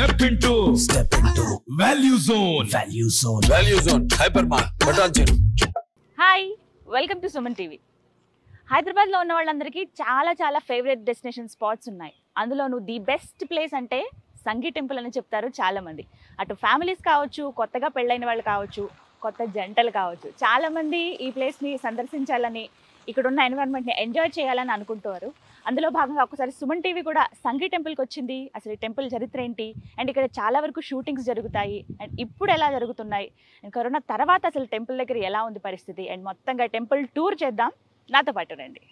Step into Step into value zone Value Zone. Value zone hyper mart Patancheru hi welcome to Suman TV హైదరాబాద్లో ఉన్న వాళ్ళందరికీ చాలా చాలా favourite destination spots ఉన్నాయి అందులోనూ ది బెస్ట్ ప్లేస్ అంటే సంగీ టెంపుల్ అని చెప్తారు చాలామంది అటు ఫ్యామిలీస్ కావచ్చు కొత్తగా పెళ్ళైన వాళ్ళు కావచ్చు కొత్త జంటలు కావచ్చు చాలామంది ఈ ప్లేస్ని సందర్శించాలని ఇక్కడ ఉన్న ఎన్విరాన్మెంట్ని ఎంజాయ్ చేయాలని అనుకుంటారు అందులో భాగంగా ఒకసారి సుమన్ టీవీ కూడా సంగీ టెంపుల్కి వచ్చింది అసలు ఈ టెంపుల్ చరిత్ర ఏంటి అండ్ ఇక్కడ చాలా వరకు షూటింగ్స్ జరుగుతాయి అండ్ ఇప్పుడు ఎలా జరుగుతున్నాయి అండ్ కరోనా తర్వాత అసలు టెంపుల్ దగ్గర ఎలా ఉంది పరిస్థితి అండ్ మొత్తంగా టెంపుల్ టూర్ చేద్దాం నాతో పాటు రండి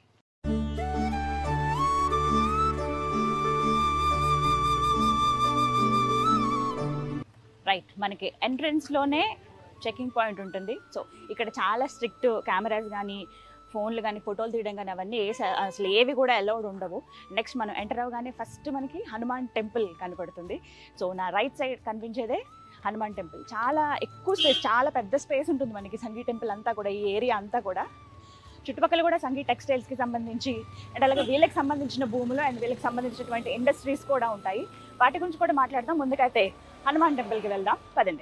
రైట్ మనకి ఎంట్రన్స్లోనే చెకింగ్ పాయింట్ ఉంటుంది సో ఇక్కడ చాలా స్ట్రిక్ట్ కెమెరాస్ కానీ ఫోన్లు కానీ ఫోటోలు తీయడం కానీ అవన్నీ ఏ స- అసలు ఏవి కూడా అలౌడ్ ఉండవు నెక్స్ట్ మనం ఎంటర్ అవగానే ఫస్ట్ మనకి హనుమాన్ టెంపుల్ కనపడుతుంది సో నా రైట్ సైడ్ కనిపించేదే హనుమాన్ టెంపుల్ చాలా ఎక్కువ స్పేస్ చాలా పెద్ద స్పేస్ ఉంటుంది మనకి సంగీ టెంపుల్ అంతా కూడా ఈ ఏరియా అంతా కూడా చుట్టుపక్కల కూడా సంగీ టెక్స్టైల్స్కి సంబంధించి అండ్ అలాగే వీళ్ళకి సంబంధించిన భూములు అండ్ వీళ్ళకి సంబంధించినటువంటి ఇండస్ట్రీస్ కూడా ఉంటాయి వాటి గురించి కూడా మాట్లాడదాం ముందుకైతే హనుమాన్ టెంపుల్కి వెళ్దాం పదండి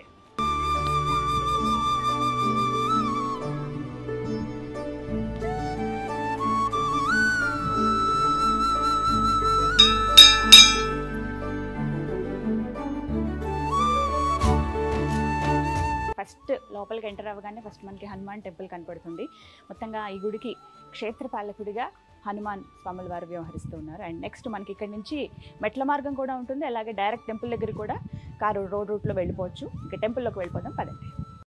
ఫస్ట్ లోపలికి ఎంటర్ అవ్వగానే ఫస్ట్ మనకి హనుమాన్ టెంపుల్ కనపడుతుంది మొత్తంగా ఈ గుడికి క్షేత్రపాలకుడిగా హనుమాన్ స్వాముల వారు వ్యవహరిస్తూ ఉన్నారు అండ్ నెక్స్ట్ మనకి ఇక్కడ నుంచి మెట్ల మార్గం కూడా ఉంటుంది అలాగే డైరెక్ట్ టెంపుల్ దగ్గర కూడా కారు రోడ్ రూట్లో వెళ్ళిపోవచ్చు ఇక టెంపుల్లోకి వెళ్ళిపోదాం పదండి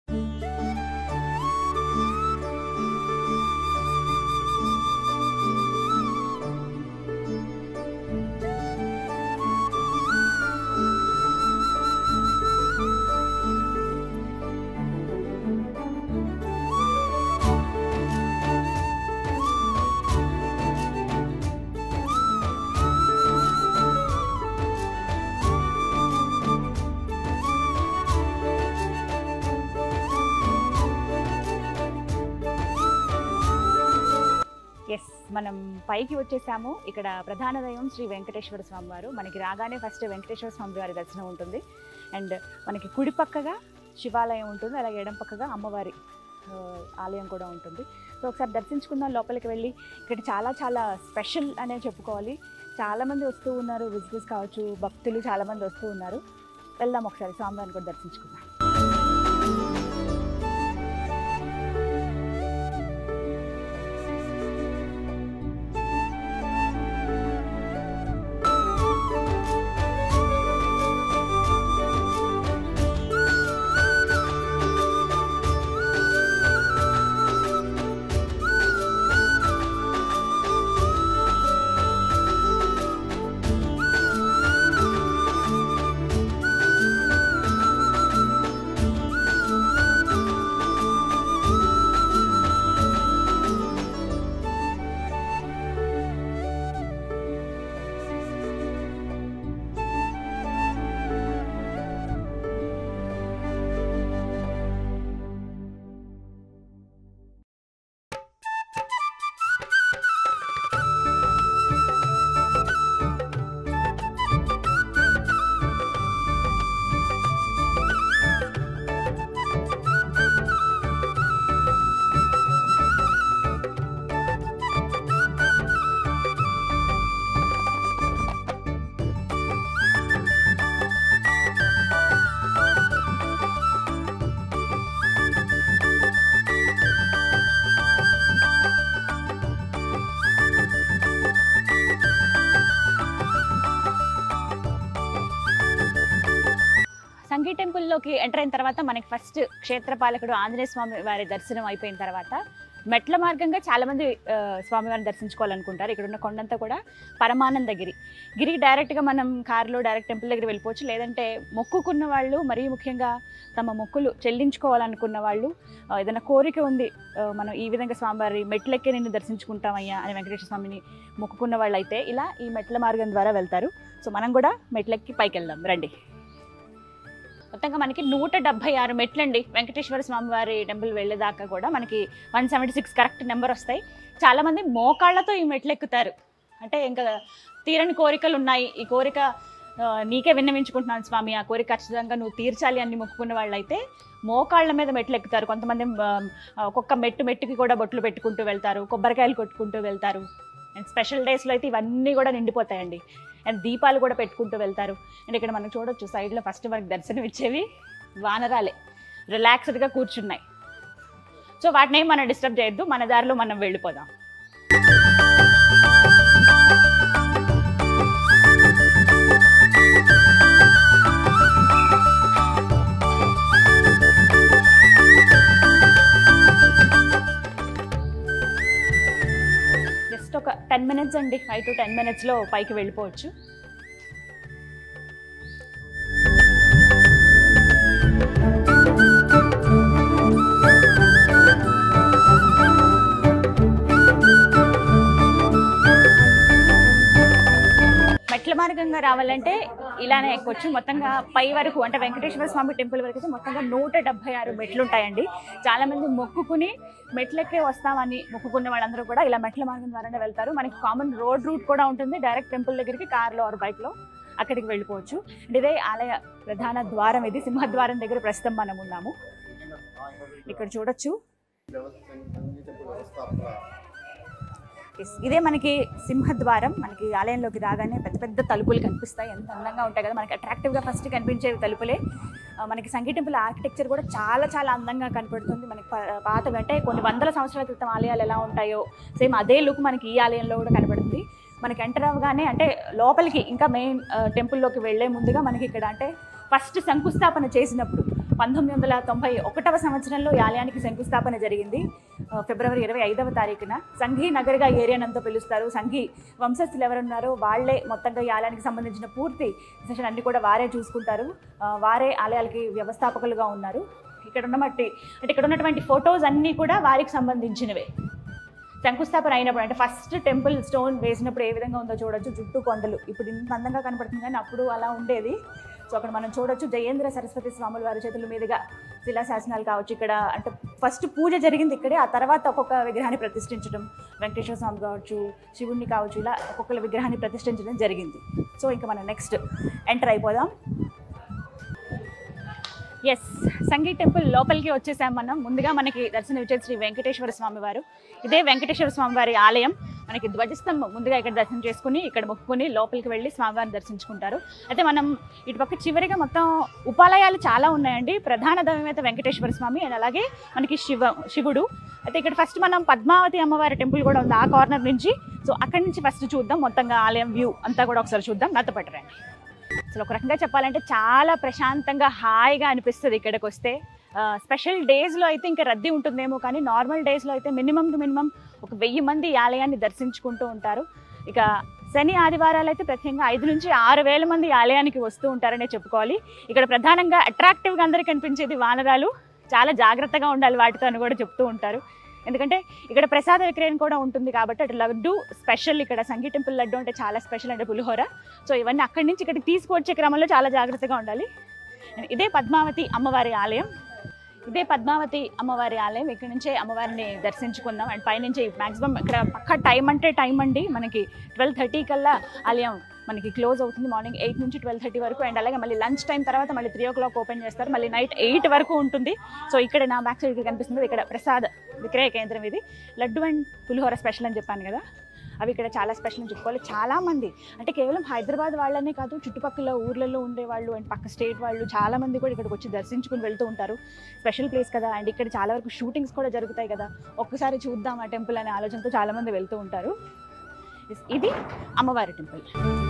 ఎస్ మనం పైకి వచ్చేసాము ఇక్కడ ప్రధాన దైవం శ్రీ వెంకటేశ్వర స్వామి వారు మనకి రాగానే ఫస్ట్ వెంకటేశ్వర స్వామి వారి దర్శనం ఉంటుంది అండ్ మనకి కుడి పక్కగా శివాలయం ఉంటుంది అలాగే ఎడం పక్కగా అమ్మవారి ఆ, ఆలయం కూడా ఉంటుంది సో ఒకసారి దర్శించుకుందాం లోపలికి వెళ్ళి ఇక్కడ చాలా చాలా స్పెషల్ అనే చెప్పుకోవాలి చాలామంది వస్తూ ఉన్నారు విజిటర్స్ కావచ్చు భక్తులు చాలామంది వస్తూ ఉన్నారు వెళ్దాం ఒకసారి స్వామివారిని కూడా దర్శించుకుందాం సంగీ టెంపుల్లోకి ఎంటర్ అయిన తర్వాత మనకి ఫస్ట్ క్షేత్రపాలకుడు ఆంజనేయ స్వామి వారి దర్శనం అయిపోయిన తర్వాత మెట్ల మార్గంగా చాలామంది ఆ, స్వామివారిని దర్శించుకోవాలనుకుంటారు ఇక్కడ ఉన్న కొండంతా కూడా పరమానందగిరి గిరికి డైరెక్ట్గా మనం కారులో డైరెక్ట్ టెంపుల్ దగ్గర వెళ్ళిపోవచ్చు లేదంటే మొక్కుకున్న వాళ్ళు మరీ ముఖ్యంగా తమ మొక్కులు చెల్లించుకోవాలనుకున్న వాళ్ళు ఆ, ఏదైనా కోరిక ఉంది ఆ, మనం ఈ విధంగా స్వామివారి మెట్లెక్కి నిన్ను దర్శించుకుంటామయ్యా అని వెంకటేశ్వర స్వామిని మొక్కుకున్న వాళ్ళు అయితే ఇలా ఈ మెట్ల మార్గం ద్వారా వెళ్తారు సో మనం కూడా మెట్లెక్కి పైకి వెళ్దాం రండి మొత్తంగా మనకి నూట డెబ్బై ఆరు మెట్లండి వెంకటేశ్వర స్వామి వారి టెంపుల్ వెళ్ళేదాకా కూడా మనకి one seventy six correct number వస్తాయి చాలామంది మోకాళ్ళతో ఈ మెట్లు ఎక్కుతారు అంటే ఇంకా తీరని కోరికలు ఉన్నాయి ఈ కోరిక ఆ, నీకే విన్నవించుకుంటున్నాను స్వామి ఆ కోరిక ఖచ్చితంగా నువ్వు తీర్చాలి అని మొక్కుకున్న వాళ్ళైతే మోకాళ్ళ మీద మెట్లు ఎక్కుతారు కొంతమంది ఆ, ఒక్కొక్క మెట్టు మెట్టుకి కూడా బొట్లు పెట్టుకుంటూ వెళ్తారు కొబ్బరికాయలు కొట్టుకుంటూ వెళ్తారు అండ్ స్పెషల్ డేస్లో అయితే ఇవన్నీ కూడా నిండిపోతాయండి అండ్ దీపాలు కూడా పెట్టుకుంటూ వెళ్తారు అండ్ ఇక్కడ మనం చూడొచ్చు సైడ్లో ఫస్ట్ మనకి దర్శనం ఇచ్చేవి వానరాలే రిలాక్స్డ్గా కూర్చున్నాయి సో వాటిని ఏం మనం డిస్టర్బ్ చేయొద్దు మన దారిలో మనం వెళ్ళిపోదాం జస్ట్ ఒక టెన్ మినిట్స్ అండి ఫైవ్ టు టెన్ మినిట్స్లో పైకి వెళ్ళిపోవచ్చు మెట్ల మార్గంగా రావాలంటే ఇలానే ఎక్కొచ్చు మొత్తంగా పై వరకు అంటే వెంకటేశ్వర స్వామి టెంపుల్ వరకు అయితే మొత్తంగా నూట డెబ్బై ఆరు మెట్లు ఉంటాయండి చాలా మంది మొక్కుకుని మెట్లెక్కే వస్తామని మొక్కుకున్న వాళ్ళందరూ కూడా ఇలా మెట్ల మార్గం ద్వారానే వెళ్తారు మనకి కామన్ రోడ్ రూట్ కూడా ఉంటుంది డైరెక్ట్ టెంపుల్ దగ్గరికి కార్లో ఆర్ బైక్లో అక్కడికి వెళ్ళిపోవచ్చు అంటే ఇదే ఆలయ ప్రధాన ద్వారం ఇది సింహద్వారం దగ్గర ప్రస్తుతం మనం ఉన్నాము ఇక్కడ చూడొచ్చు Yes, ఇదే మనకి సింహద్వారం మనకి ఆలయంలోకి రాగానే పెద్ద పెద్ద తలుపులు కనిపిస్తాయి ఎంత అందంగా ఉంటాయి కదా మనకి అట్రాక్టివ్గా ఫస్ట్ కనిపించే తలుపులే ఆ, మనకి సంగీ టెంపుల్ ఆర్కిటెక్చర్ కూడా చాలా చాలా అందంగా కనపడుతుంది మనకి ప- పాతవి అంటే కొన్ని వందల సంవత్సరాల క్రితం ఆలయాలు ఎలా ఉంటాయో సేమ్ అదే లుక్ మనకి ఈ ఆలయంలో కూడా కనపడుతుంది మనకి ఎంటర్ అవ్వగానే అంటే లోపలికి ఇంకా మెయిన్ టెంపుల్లోకి వెళ్ళే ముందుగా మనకి ఇక్కడ అంటే ఫస్ట్ శంకుస్థాపన చేసినప్పుడు పంతొమ్మిది వందల తొంభై ఒకటవ సంవత్సరంలో ఈ ఆలయానికి శంకుస్థాపన జరిగింది ఆ, ఫిబ్రవరి ఇరవై ఐదవ తారీఖున సంఘీ నగర్గా ఏరియానంతా పిలుస్తారు సంఘీ వంశస్థులు ఎవరున్నారో వాళ్ళే మొత్తంగా ఈ ఆలయానికి సంబంధించిన పూర్తి సెషన్ అన్ని కూడా వారే చూసుకుంటారు ఆ, వారే ఆలయాలకి వ్యవస్థాపకులుగా ఉన్నారు ఇక్కడ ఉన్నమట్టి అంటే ఇక్కడ ఉన్నటువంటి ఫొటోస్ అన్నీ కూడా వారికి సంబంధించినవే శంకుస్థాపన అయినప్పుడు అంటే ఫస్ట్ టెంపుల్ స్టోన్ వేసినప్పుడు ఏ విధంగా ఉందో చూడొచ్చు చుట్టూ కొండలు ఇప్పుడు ఇంత అందంగా కనపడుతుంది కానీ అప్పుడు అలా ఉండేది సో అక్కడ మనం చూడొచ్చు జయేంద్ర సరస్వతి స్వాముల వారి చేతుల మీదుగా శిలాశాసనాలు కావచ్చు ఇక్కడ అంటే ఫస్ట్ పూజ జరిగింది ఇక్కడే ఆ తర్వాత ఒక్కొక్క విగ్రహాన్ని ప్రతిష్ఠించడం వెంకటేశ్వర స్వామి కావచ్చు శివుణ్ణి కావచ్చు ఇలా ఒక్కొక్క విగ్రహాన్ని ప్రతిష్ఠించడం జరిగింది సో ఇంకా మనం నెక్స్ట్ ఎంటర్ అయిపోదాం ఎస్ సంగీ టెంపుల్ లోపలికి వచ్చేసాం మనం ముందుగా మనకి దర్శనం ఇచ్చేది శ్రీ వెంకటేశ్వర స్వామి వారు ఇదే వెంకటేశ్వర స్వామి వారి ఆలయం మనకి ధ్వజస్తంభం ముందుగా ఇక్కడ దర్శనం చేసుకుని ఇక్కడ మొక్కుకొని లోపలికి వెళ్ళి స్వామివారిని దర్శించుకుంటారు అయితే మనం ఇటుపక్క చివరిగా మొత్తం ఉపాలయాలు చాలా ఉన్నాయండి ప్రధాన దైవమేత వెంకటేశ్వర స్వామి అండ్ అలాగే మనకి శివ శివుడు అయితే ఇక్కడ ఫస్ట్ మనం పద్మావతి అమ్మవారి టెంపుల్ కూడా ఉంది ఆ కార్నర్ నుంచి సో అక్కడి నుంచి ఫస్ట్ చూద్దాం మొత్తంగా ఆలయం వ్యూ అంతా కూడా ఒకసారి చూద్దాం నాతో పట్టరండి అసలు ఒక రకంగా చెప్పాలంటే చాలా ప్రశాంతంగా హాయిగా అనిపిస్తుంది ఇక్కడికి వస్తే స్పెషల్ డేస్లో అయితే ఇంకా రద్దీ ఉంటుందేమో కానీ నార్మల్ డేస్లో అయితే మినిమం టు మినిమం ఒక వెయ్యి మంది ఈ ఆలయాన్ని దర్శించుకుంటూ ఉంటారు ఇక శని ఆదివారాలు అయితే ప్రత్యేకంగా ఐదు నుంచి ఆరు వేల మంది ఈ ఆలయానికి వస్తూ ఉంటారనే చెప్పుకోవాలి ఇక్కడ ప్రధానంగా అట్రాక్టివ్గా అందరికీ కనిపించేది వానరాలు చాలా జాగ్రత్తగా ఉండాలి వాటితో అని కూడా చెప్తూ ఉంటారు ఎందుకంటే ఇక్కడ ప్రసాద విక్రయం కూడా ఉంటుంది కాబట్టి అటు లడ్డు స్పెషల్ ఇక్కడ సంగీ టెంపుల్ లడ్డు అంటే చాలా స్పెషల్ అంటే పులిహోర సో ఇవన్నీ అక్కడి నుంచి ఇక్కడికి తీసుకువచ్చే క్రమంలో చాలా జాగ్రత్తగా ఉండాలి ఇదే పద్మావతి అమ్మవారి ఆలయం ఇదే పద్మావతి అమ్మవారి ఆలయం ఇక్కడ నుంచే అమ్మవారిని దర్శించుకుందాం అండ్ పైనుంచి మాక్సిమం ఇక్కడ పక్క టైం అంటే టైం అండి మనకి ట్వెల్వ్ థర్టీ కల్లా ఆలయం మనకి క్లోజ్ అవుతుంది మార్నింగ్ ఎయిట్ నుంచి ట్వెల్వ్ థర్టీ వరకు అండ్ అలాగే మళ్ళీ లంచ్ టైం తర్వాత మళ్ళీ త్రీ ఓ క్లాక్ ఓపెన్ చేస్తారు మళ్ళీ నైట్ ఎయిట్ వరకు ఉంటుంది సో ఇక్కడ నా బ్యాక్ సైడ్ కనిపిస్తుంది ఇక్కడ ప్రసాద్ విక్రయ కేంద్రం ఇది లడ్డు అండ్ పులిహోర స్పెషల్ అని చెప్పాను కదా అవి ఇక్కడ చాలా స్పెషల్ అని చెప్పుకోవాలి చాలా మంది అంటే కేవలం హైదరాబాద్ వాళ్ళనే కాదు చుట్టుపక్కల ఊర్లలో ఉండేవాళ్ళు అండ్ పక్క స్టేట్ వాళ్ళు చాలా మంది కూడా ఇక్కడికి వచ్చి దర్శించుకుని వెళ్తూ ఉంటారు స్పెషల్ ప్లేస్ కదా అండ్ ఇక్కడ చాలా వరకు షూటింగ్స్ కూడా జరుగుతాయి కదా ఒక్కసారి చూద్దాం ఆ టెంపుల్ అనే ఆలోచనతో చాలా మంది వెళ్తూ ఉంటారు Yes, ఇది అమ్మవారి టెంపుల్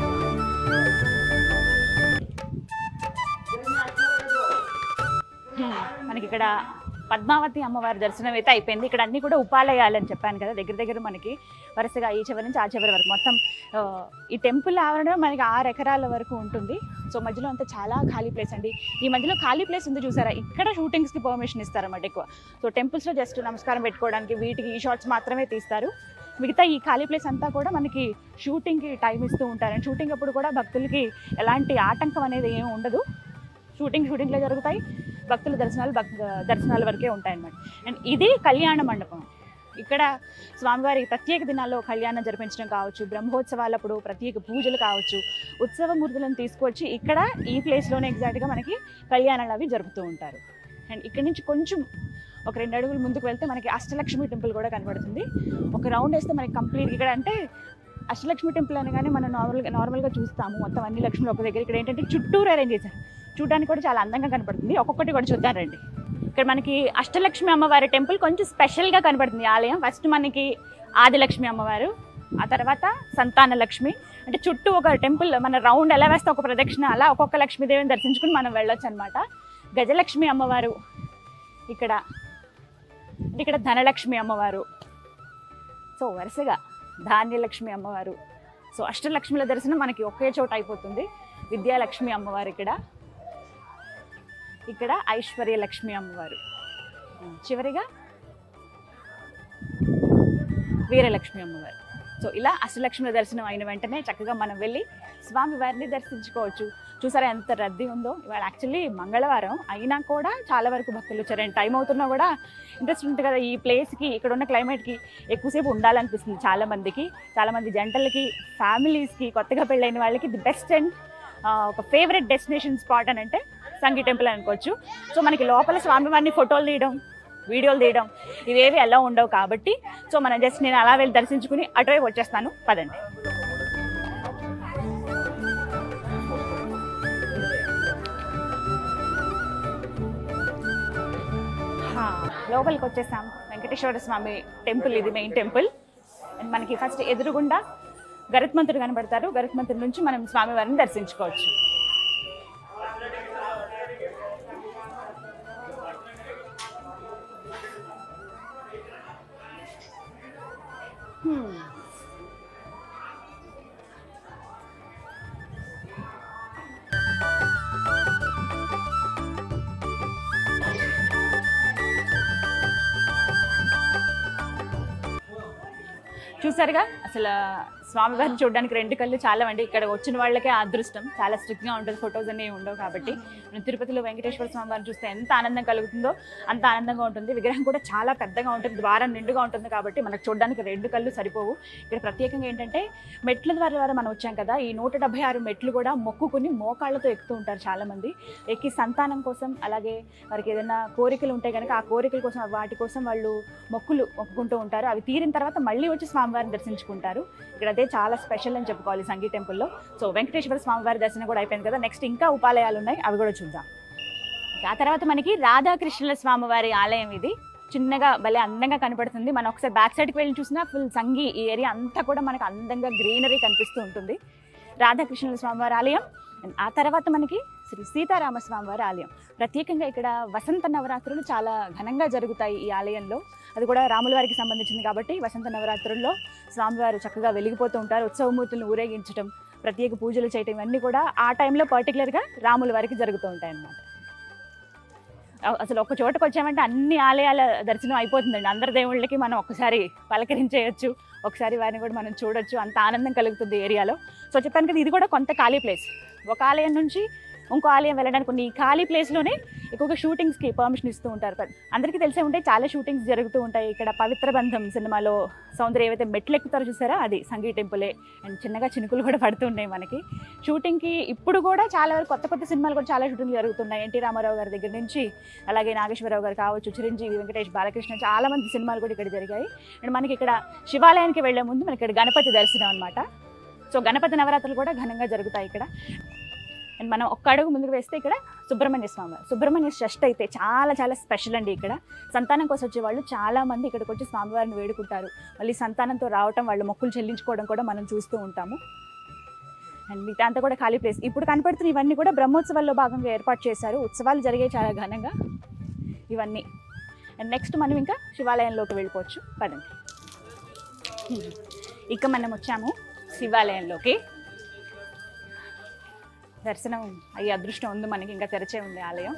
మనకి ఇక్కడ పద్మావతి అమ్మవారి దర్శనం అయితే అయిపోయింది ఇక్కడ అన్ని కూడా ఉపాలయాలని చెప్పాను కదా దగ్గర దగ్గర మనకి వరుసగా ఈ చివరి నుంచి ఆ చివరి వరకు మొత్తం ఆ, ఈ టెంపుల్ ఆవరణ మనకి ఆరు ఎకరాల వరకు ఉంటుంది సో మధ్యలో అంతా చాలా ఖాళీ ప్లేస్ అండి ఈ మధ్యలో ఖాళీ ప్లేస్ ఉంది చూసారా ఇక్కడ షూటింగ్స్కి పర్మిషన్ ఇస్తారన్నమాట ఎక్కువ సో టెంపుల్స్లో జస్ట్ నమస్కారం పెట్టుకోవడానికి వీటికి ఈ షార్ట్స్ మాత్రమే తీస్తారు మిగతా ఈ ఖాళీ ప్లేస్ అంతా కూడా మనకి షూటింగ్కి టైం ఇస్తూ ఉంటారు అండ్ షూటింగ్ అప్పుడు కూడా భక్తులకి ఎలాంటి ఆటంకం అనేది ఏమి ఉండదు షూటింగ్ షూటింగ్లో జరుగుతాయి భక్తుల దర్శనాలు భక్ దర్శనాల వరకే ఉంటాయి అన్నమాట అండ్ ఇది కళ్యాణ మండపం ఇక్కడ స్వామివారి ప్రత్యేక దినాల్లో కళ్యాణం జరిపించడం కావచ్చు బ్రహ్మోత్సవాలప్పుడు ప్రత్యేక పూజలు కావచ్చు ఉత్సవమూర్తులను తీసుకొచ్చి ఇక్కడ ఈ ప్లేస్లోనే ఎగ్జాక్ట్గా మనకి కళ్యాణాలు అవి జరుపుతూ ఉంటారు అండ్ ఇక్కడ నుంచి కొంచెం ఒక రెండు అడుగులు ముందుకు వెళ్తే మనకి అష్టలక్ష్మి టెంపుల్ కూడా కనబడుతుంది ఒక రౌండ్ వేస్తే మనకి కంప్లీట్ ఇక్కడ అంటే అష్టలక్ష్మి టెంపుల్ అనగానే మనం నార్మల్గా నార్మల్గా చూస్తాము మొత్తం అన్ని లక్ష్ములు ఒక దగ్గర ఇక్కడ ఏంటంటే చుట్టూరు అరేంజ్ చేశారు చూడడానికి కూడా చాలా అందంగా కనపడుతుంది ఒక్కొక్కటి కూడా చూద్దాం రండి ఇక్కడ మనకి అష్టలక్ష్మి అమ్మవారి టెంపుల్ కొంచెం స్పెషల్గా కనబడుతుంది ఈ ఆలయం ఫస్ట్ మనకి ఆదిలక్ష్మి అమ్మవారు ఆ తర్వాత సంతాన లక్ష్మి అంటే చుట్టూ ఒక టెంపుల్ మన రౌండ్ ఎలా వేస్తే ఒక ప్రదక్షిణ అలా ఒక్కొక్క లక్ష్మీదేవిని దర్శించుకుని మనం వెళ్ళొచ్చు అనమాట గజలక్ష్మి అమ్మవారు ఇక్కడ అంటే ఇక్కడ ధనలక్ష్మి అమ్మవారు సో వరుసగా ధాన్యలక్ష్మి అమ్మవారు సో అష్టలక్ష్మిల దర్శనం మనకి ఒకే చోట అయిపోతుంది విద్యాలక్ష్మి అమ్మవారు ఇక్కడ ఇక్కడ ఐశ్వర్య లక్ష్మి అమ్మవారు చివరిగా వీరలక్ష్మి అమ్మవారు సో ఇలా అష్టలక్ష్మిల దర్శనం అయిన వెంటనే చక్కగా మనం వెళ్ళి స్వామివారిని దర్శించుకోవచ్చు చూసారా ఎంత రద్దీ ఉందో ఇవాళ యాక్చువల్లీ మంగళవారం అయినా కూడా చాలా వరకు భక్తులు వచ్చారు అండ్ టైం అవుతున్నా కూడా ఇంట్రెస్ట్ ఉంటుంది కదా ఈ ప్లేస్కి ఇక్కడ ఉన్న క్లైమేట్కి ఎక్కువసేపు ఉండాలనిపిస్తుంది చాలా మందికి చాలా మంది జంటలకి ఫ్యామిలీస్కి కొత్తగా పెళ్ళైన వాళ్ళకి ది బెస్ట్ అండ్ ఒక ఫేవరెట్ డెస్టినేషన్ స్పాట్ అని అంటే సంగీ టెంపుల్ అనుకోవచ్చు సో మనకి లోపల స్వామివారిని ఫోటోలు తీయడం వీడియోలు తీయడం ఇవేవి ఎలా ఉండవు కాబట్టి సో మనం జస్ట్ నేను అలా వెళ్ళి దర్శించుకుని అటువైపు వచ్చేస్తాను పదండి హా, లోపలికి వచ్చేసాం వెంకటేశ్వర స్వామి టెంపుల్ ఇది మెయిన్ టెంపుల్ అండ్ మనకి ఫస్ట్ ఎదురుగుండా గరుత్మంతుడు కనబడతారు గరుత్మంతుడి నుంచి మనం స్వామివారిని దర్శించుకోవచ్చు Hmm. చూసారుగా అసలు స్వామివారిని చూడడానికి రెండు కళ్ళు చాలా అండి ఇక్కడ వచ్చిన వాళ్ళకే ఆ అదృష్టం చాలా స్ట్రిక్ట్గా ఉంటుంది ఫొటోస్ అన్నీ ఉండవు కాబట్టి మనం తిరుపతిలో వెంకటేశ్వర స్వామి వారిని చూస్తే ఎంత ఆనందం కలుగుతుందో అంత ఆనందంగా ఉంటుంది విగ్రహం కూడా చాలా పెద్దగా ఉంటుంది ద్వారం నిండుగా ఉంటుంది కాబట్టి మనకు చూడడానికి రెండు కళ్ళు సరిపోవు ఇక్కడ ప్రత్యేకంగా ఏంటంటే మెట్ల ద్వారా ద్వారా మనం వచ్చాం కదా ఈ నూట డెబ్బై ఆరు మెట్లు కూడా మొక్కుకుని మోకాళ్ళతో ఎక్కుతూ ఉంటారు చాలామంది ఎక్కి సంతానం కోసం అలాగే వారికి ఏదైనా కోరికలు ఉంటాయి కనుక ఆ కోరికల కోసం వాటి కోసం వాళ్ళు మొక్కులు మొక్కుకుంటూ ఉంటారు అవి తీరిన తర్వాత మళ్ళీ వచ్చి స్వామివారిని దర్శించుకుంటారు ఇక్కడ అదే చాలా స్పెషల్ అని చెప్పుకోవాలి సంగీ టెంపుల్లో సో వెంకటేశ్వర స్వామివారి దర్శనం కూడా అయిపోయింది కదా నెక్స్ట్ ఇంకా ఉపాలయాలు ఉన్నాయి అవి కూడా చూద్దాం ఆ తర్వాత మనకి రాధాకృష్ణుల స్వామివారి ఆలయం ఇది చిన్నగా భలే అందంగా కనపడుతుంది మనం ఒకసారి బ్యాక్ సైడ్కి వెళ్ళి చూసినా ఫుల్ సంగి ఈ ఏరియా అంతా కూడా మనకు అందంగా గ్రీనరీ కనిపిస్తూ ఉంటుంది రాధాకృష్ణుల స్వామివారి ఆలయం And ఆ తర్వాత మనకి శ్రీ సీతారామ స్వామివారి ఆలయం ప్రత్యేకంగా ఇక్కడ వసంత నవరాత్రులు చాలా ఘనంగా జరుగుతాయి ఈ ఆలయంలో అది కూడా రాముల వారికి సంబంధించింది కాబట్టి వసంత నవరాత్రుల్లో స్వామివారు చక్కగా వెలిగిపోతూ ఉంటారు ఉత్సవమూర్తులను ఊరేగించడం ప్రత్యేక పూజలు చేయటం ఇవన్నీ కూడా ఆ టైంలో పర్టికులర్గా రాముల వారికి జరుగుతూ ఉంటాయి అన్నమాట అ- అసలు ఒక చోటకు వచ్చామంటే అన్ని ఆలయాల దర్శనం అయిపోతుందండి అందరి దేవుళ్ళకి మనం ఒకసారి పలకరించేయచ్చు ఒకసారి వారిని కూడా మనం చూడొచ్చు అంత ఆనందం కలుగుతుంది ఏరియాలో సో చెప్పాను కదా ఇది కూడా కొంత ఖాళీ ప్లేస్ ఒక ఆలయం నుంచి ఇంకో ఆలయం వెళ్ళడానికి కొన్ని ఈ ఖాళీ ప్లేస్లోనే ఎక్కువగా షూటింగ్స్కి పర్మిషన్ ఇస్తూ ఉంటారు కదా. అందరికీ తెలిసే ఉంటాయి చాలా షూటింగ్స్ జరుగుతూ ఉంటాయి ఇక్కడ పవిత్ర బంధం సినిమాలో సౌందర్య ఏవైతే మెట్లు ఎక్కుతారో చూసారా అది సంగీ టెంపులే అండ్ చిన్నగా చినుకులు కూడా పడుతున్నాయి మనకి షూటింగ్కి ఇప్పుడు కూడా చాలా వరకు కొత్త కొత్త సినిమాలు కూడా చాలా షూటింగ్ జరుగుతున్నాయి ఎన్టీ రామారావు గారి దగ్గర నుంచి అలాగే నాగేశ్వరరావు గారు కావచ్చు చిరంజీవి వెంకటేష్ బాలకృష్ణ చాలా మంది సినిమాలు కూడా ఇక్కడ జరిగాయి అండ్ మనకి ఇక్కడ శివాలయానికి వెళ్లే ముందు మనకి ఇక్కడ గణపతి దర్శనం అనమాట సో గణపతి నవరాత్రులు కూడా ఘనంగా జరుగుతాయి ఇక్కడ అండ్ మనం ఒక్క అడుగు ముందుకు వేస్తే ఇక్కడ సుబ్రహ్మణ్య స్వామి వారు. సుబ్రహ్మణ్య షష్ఠి అయితే చాలా చాలా స్పెషల్ అండి ఇక్కడ సంతానం కోసం వచ్చే వాళ్ళు చాలా మంది ఇక్కడికి వచ్చి స్వామివారిని వేడుకుంటారు మళ్ళీ సంతానంతో రావటం వాళ్ళు మొక్కులు చెల్లించుకోవడం కూడా మనం చూస్తూ ఉంటాము అండ్ మిగతా అంతా కూడా ఖాళీ ప్లేస్ ఇప్పుడు కనపడుతున్న ఇవన్నీ కూడా బ్రహ్మోత్సవాల్లో భాగంగా ఏర్పాటు చేశారు ఉత్సవాలు జరిగే చాలా ఘనంగా ఇవన్నీ అండ్ నెక్స్ట్ మనం ఇంకా శివాలయంలోకి వెళ్ళిపోవచ్చు పదండి హ్మ్. ఇక మనం వచ్చాము శివాలయంలోకి దర్శనం అయ్యే అదృష్టం ఉంది మనకి ఇంకా తెరచే ఉంది ఆలయం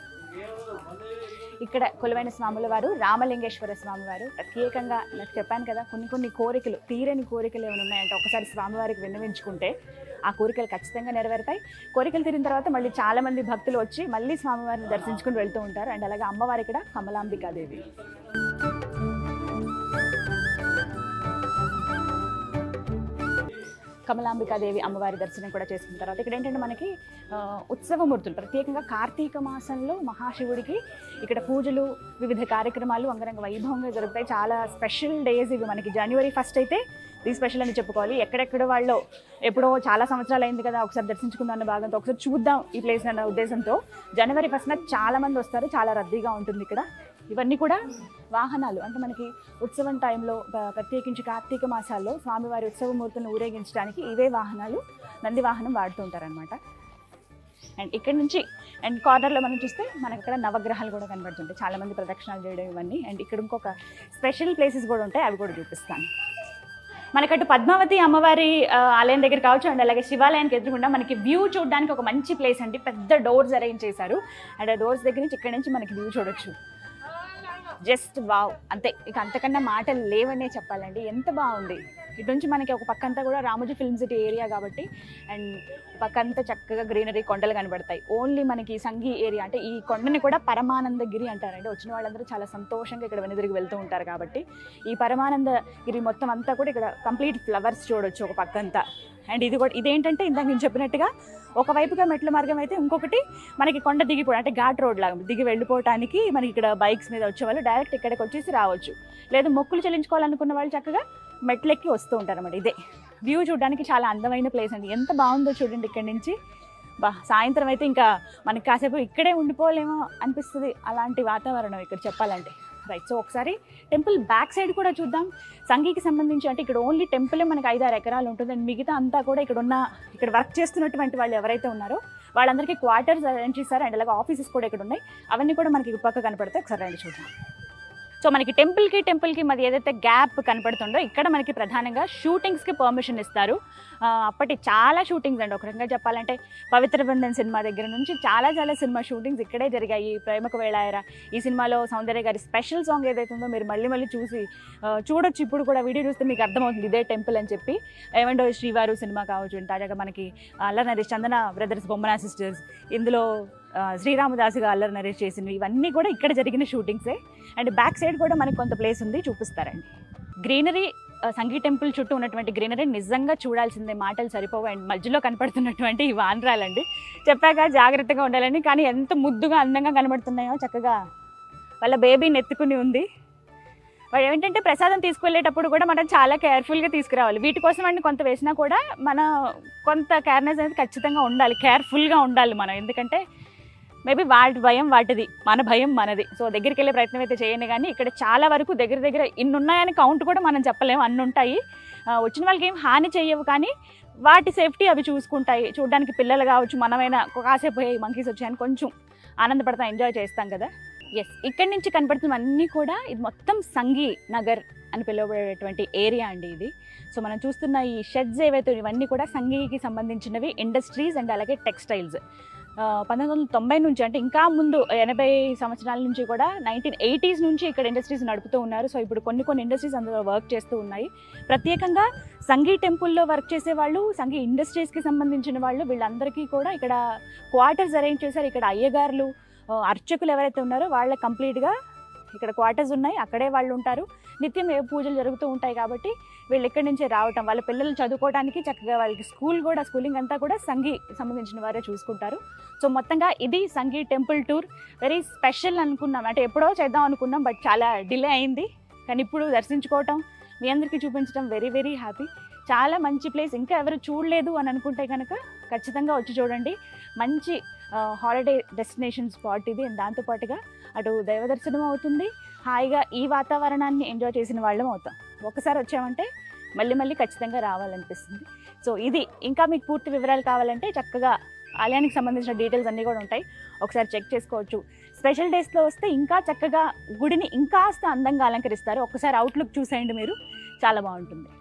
ఇక్కడ కొలువైన స్వాముల వారు రామలింగేశ్వర స్వామి వారు ప్రత్యేకంగా నాకు చెప్పాను కదా కొన్ని కొన్ని కోరికలు తీరని కోరికలు ఏమైనా ఉన్నాయంటే ఒకసారి స్వామివారికి విన్నవించుకుంటే ఆ కోరికలు ఖచ్చితంగా నెరవేరుతాయి కోరికలు తీరిన తర్వాత మళ్ళీ చాలా మంది భక్తులు వచ్చి మళ్ళీ స్వామివారిని దర్శించుకుని వెళ్తూ ఉంటారు అండ్ అలాగే అమ్మవారి ఇక్కడ కమలాంబికాదేవి కమలాంబికాదేవి అమ్మవారి దర్శనం కూడా చేసుకున్న తర్వాత ఇక్కడ ఏంటంటే మనకి ఆ, ఉత్సవమూర్తులు ప్రత్యేకంగా కార్తీక మాసంలో మహాశివుడికి ఇక్కడ పూజలు వివిధ కార్యక్రమాలు అంగరంగ వైభవంగా జరుగుతాయి చాలా స్పెషల్ డేస్ ఇవి మనకి జనవరి ఫస్ట్ అయితే ఇది స్పెషల్ అని చెప్పుకోవాలి ఎక్కడెక్కడ వాళ్ళు ఎప్పుడో చాలా సంవత్సరాలు అయింది కదా ఒకసారి దర్శించుకుందాం అన్న భాగంతో ఒకసారి చూద్దాం ఈ ప్లేస్ అన్న ఉద్దేశంతో జనవరి ఫస్ట్న చాలా మంది వస్తారు చాలా రద్దీగా ఉంటుంది ఇక్కడ ఇవన్నీ కూడా వాహనాలు అంటే మనకి ఉత్సవం టైంలో ప- ప్రత్యేకించి కార్తీక మాసాల్లో స్వామివారి ఉత్సవమూర్తులను ఊరేగించడానికి ఇవే వాహనాలు నంది వాహనం వాడుతూ ఉంటారనమాట అండ్ ఇక్కడ నుంచి అండ్ కార్నర్లో మనం చూస్తే మనకి ఇక్కడ నవగ్రహాలు కూడా కనబడుతుంటాయి చాలా మంది ప్రదక్షిణాలు చేయడం ఇవన్నీ అండ్ ఇక్కడ ఇంకొక స్పెషల్ ప్లేసెస్ కూడా ఉంటాయి అవి కూడా చూపిస్తాను మనకటు పద్మావతి అమ్మవారి ఆ, ఆలయం దగ్గర కావచ్చు అండ్ అలాగే శివాలయానికి ఎదురుకుండా మనకి వ్యూ చూడడానికి ఒక మంచి ప్లేస్ అండి పెద్ద డోర్స్ అరేంజ్ చేశారు అండ్ ఆ డోర్స్ దగ్గర నుంచి ఇక్కడ నుంచి మనకి వ్యూ చూడొచ్చు జస్ట్ వావ్ అంతే ఇక అంతకన్నా మాటలు లేవనే చెప్పాలండి ఎంత బాగుంది ఇటు నుంచి మనకి ఒక పక్కంతా కూడా రామోజీ ఫిల్మ్ సిటీ ఏరియా కాబట్టి అండ్ పక్కంతా చక్కగా గ్రీనరీ కొండలు కనబడతాయి ఓన్లీ మనకి సంఘీ ఏరియా అంటే ఈ కొండని కూడా పరమానందగిరి అంటారండి వచ్చిన వాళ్ళందరూ చాలా సంతోషంగా ఇక్కడ వెనుదిరిగి వెళ్తూ ఉంటారు కాబట్టి ఈ పరమానందగిరి మొత్తం అంతా కూడా ఇక్కడ కంప్లీట్ ఫ్లవర్స్ చూడొచ్చు ఒక పక్కంతా అండ్ ఇది కూడా ఇదేంటంటే ఇందాక నేను చెప్పినట్టుగా ఒకవైపుగా మెట్ల మార్గం అయితే ఇంకొకటి మనకి కొండ దిగిపోవడం అంటే ఘాట్ రోడ్ లాగా దిగి వెళ్ళిపోవటానికి మనకి ఇక్కడ బైక్స్ మీద వచ్చే వాళ్ళు డైరెక్ట్ ఇక్కడికి వచ్చేసి రావచ్చు లేదు మొక్కులు చెల్లించుకోవాలనుకున్న వాళ్ళు చక్కగా మెట్లెక్కి వస్తూ ఉంటారు అన్నమాట ఇదే వ్యూ చూడడానికి చాలా అందమైన ప్లేస్ అండి ఎంత బాగుందో చూడండి ఇక్కడ నుంచి బా సాయంత్రం అయితే ఇంకా మనకి కాసేపు ఇక్కడే ఉండిపోలేమో అనిపిస్తుంది అలాంటి వాతావరణం ఇక్కడ చెప్పాలంటే రైట్ సో ఒకసారి టెంపుల్ బ్యాక్ సైడ్ కూడా చూద్దాం సంఘీకి సంబంధించి అంటే ఇక్కడ ఓన్లీ టెంపులే మనకి ఐదారు ఎకరాలు ఉంటుంది అండ్ మిగతా అంతా కూడా ఇక్కడ ఉన్న ఇక్కడ వర్క్ చేస్తున్నటువంటి వాళ్ళు ఎవరైతే ఉన్నారో వాళ్ళందరికీ క్వార్టర్స్ అరేంజ్ చేశారు అండ్ అలాగే ఆఫీసెస్ కూడా ఇక్కడ ఉన్నాయి అవన్నీ కూడా మనకి ఇటు పక్క కనపడతాయి ఒకసారి రండి చూద్దాం సో మనకి టెంపుల్కి టెంపుల్కి మరి ఏదైతే గ్యాప్ కనపడుతుందో ఇక్కడ మనకి ప్రధానంగా షూటింగ్స్కి పర్మిషన్ ఇస్తారు ఆ, అప్పటి చాలా షూటింగ్స్ అండి ఒక రకంగా చెప్పాలంటే పవిత్ర బృందం సినిమా దగ్గర నుంచి చాలా చాలా సినిమా షూటింగ్స్ ఇక్కడే జరిగాయి ప్రేమకు వేళాయరా ఈ సినిమాలో సౌందర్య గారి స్పెషల్ సాంగ్ ఏదైతే ఉందో మీరు మళ్ళీ మళ్ళీ చూసి ఆ, చూడొచ్చు ఇప్పుడు కూడా వీడియో చూస్తే మీకు అర్థమవుతుంది ఇదే టెంపుల్ అని చెప్పి ఏమంటో శ్రీవారు సినిమా కావచ్చు తాజాగా మనకి అల్లరి నరేష్ చందన బ్రదర్స్ బొమ్మనా సిస్టర్స్ ఇందులో ఆ, శ్రీరామదాసుగా అల్లరి నరేష్ చేసినవి ఇవన్నీ కూడా ఇక్కడ జరిగిన షూటింగ్సే అండ్ బ్యాక్ సైడ్ కూడా మనకి కొంత ప్లేస్ ఉంది చూపిస్తారండి గ్రీనరీ సంగీ టెంపుల్ చుట్టూ ఉన్నటువంటి గ్రీనరీ నిజంగా చూడాల్సిందే మాటలు సరిపోవు అండ్ మధ్యలో కనపడుతున్నటువంటి ఈ వానరాలండి చెప్పాక జాగ్రత్తగా ఉండాలని కానీ ఎంత ముద్దుగా అందంగా కనబడుతున్నాయో చక్కగా వాళ్ళ బేబీని ఎత్తుకుని ఉంది వాళ్ళు ఏంటంటే ప్రసాదం తీసుకువెళ్ళేటప్పుడు కూడా మనం చాలా కేర్ఫుల్గా తీసుకురావాలి వీటి కోసం అండి కొంత వేసినా కూడా మన కొంత కేర్నెస్ అనేది ఖచ్చితంగా ఉండాలి కేర్ఫుల్గా ఉండాలి మనం ఎందుకంటే మేబీ వాటి భయం వాటిది మన భయం మనది సో దగ్గరికి వెళ్ళే ప్రయత్నం అయితే చేయండి కానీ ఇక్కడ చాలా వరకు దగ్గర దగ్గర ఇన్ని ఉన్నాయని కౌంట్ కూడా మనం చెప్పలేము అన్ని ఉంటాయి ఆ, వచ్చిన వాళ్ళకి ఏం హాని చేయవు కానీ వాటి సేఫ్టీ అవి చూసుకుంటాయి చూడడానికి పిల్లలు కావచ్చు మనమైనా కాసేపు పోయి మంకీస్ వచ్చాయని కొంచెం ఆనందపడతాం ఎంజాయ్ చేస్తాం కదా ఎస్ ఇక్కడి నుంచి కనపడుతున్న అన్నీ కూడా ఇది మొత్తం సంగీ నగర్ అని పిలువబడేటువంటి ఏరియా అండి ఇది సో మనం చూస్తున్న ఈ షెడ్స్ ఏవైతే ఇవన్నీ కూడా సంగీకి సంబంధించినవి ఇండస్ట్రీస్ అండ్ అలాగే టెక్స్టైల్స్ పంతొమ్మిది వందల తొంభై నుంచి అంటే ఇంకా ముందు ఎనభై సంవత్సరాల నుంచి కూడా నైన్టీన్ ఎయిటీస్ నుంచి ఇక్కడ ఇండస్ట్రీస్ నడుపుతూ ఉన్నారు సో ఇప్పుడు కొన్ని కొన్ని ఇండస్ట్రీస్ అందులో వర్క్ చేస్తూ ఉన్నాయి ప్రత్యేకంగా సంగీ టెంపుల్లో వర్క్ చేసే వాళ్ళు సంగీ ఇండస్ట్రీస్కి సంబంధించిన వాళ్ళు వీళ్ళందరికీ కూడా ఇక్కడ క్వార్టర్స్ అరేంజ్ చేశారు ఇక్కడ అయ్యగారులు ఆ, అర్చకులు ఎవరైతే ఉన్నారో వాళ్ళ కంప్లీట్గా ఇక్కడ క్వార్టర్స్ ఉన్నాయి అక్కడే వాళ్ళు ఉంటారు నిత్యం ఏ పూజలు జరుగుతూ ఉంటాయి కాబట్టి వీళ్ళు ఇక్కడి నుంచే రావటం వాళ్ళ పిల్లలు చదువుకోవడానికి చక్కగా వాళ్ళకి స్కూల్ కూడా స్కూలింగ్ అంతా కూడా సంగీ సంబంధించిన వారే చూసుకుంటారు సో మొత్తంగా ఇది Sanghi temple tour very special అనుకున్నాం అంటే ఎప్పుడో చేద్దాం అనుకున్నాం బట్ చాలా డిలే అయింది కానీ ఇప్పుడు దర్శించుకోవటం మీ అందరికీ చూపించడం వెరీ వెరీ హ్యాపీ చాలా మంచి ప్లేస్ ఇంకా ఎవరు చూడలేదు అని అనుకుంటే కనుక ఖచ్చితంగా వచ్చి చూడండి మంచి హాలిడే డెస్టినేషన్ స్పాట్ ఇది And దాంతోపాటుగా అటు దైవ దర్శనం అవుతుంది హాయిగా ఈ వాతావరణాన్ని ఎంజాయ్ చేసిన వాళ్ళం అవుతాం ఒకసారి వచ్చామంటే మళ్ళీ మళ్ళీ ఖచ్చితంగా రావాలనిపిస్తుంది సో ఇది ఇంకా మీకు పూర్తి వివరాలు కావాలంటే చక్కగా ఆలయానికి సంబంధించిన డీటెయిల్స్ అన్నీ కూడా ఉంటాయి ఒకసారి చెక్ చేసుకోవచ్చు స్పెషల్ డేస్లో వస్తే ఇంకా చక్కగా గుడిని ఇంకాస్త అందంగా అలంకరిస్తారు ఒకసారి అవుట్లుక్ చూసేయండి మీరు చాలా బాగుంటుంది